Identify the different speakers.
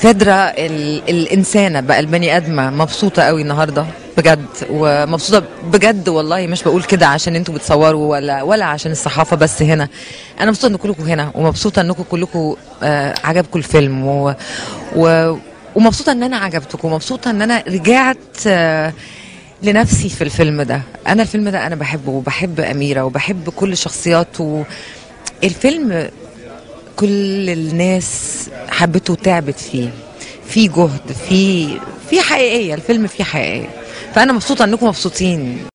Speaker 1: فدرة ال... الإنسانة بقى البني آدمة مبسوطة قوي النهاردة بجد ومبسوطة بجد والله مش بقول كده عشان انتوا بتصوروا ولا ولا عشان الصحافة بس هنا أنا مبسوطة إن كلكم هنا ومبسوطة إنكم كلكم آه عجبكم الفيلم و... و... ومبسوطة إن أنا عجبتكم ومبسوطة إن أنا رجعت آه لنفسي في الفيلم ده أنا الفيلم ده أنا بحبه وبحب أميرة وبحب كل شخصياته الفيلم كل الناس حبته وتعبت فيه في جهد في في حقيقيه الفيلم فيه حقيقيه فانا مبسوطه انكم مبسوطين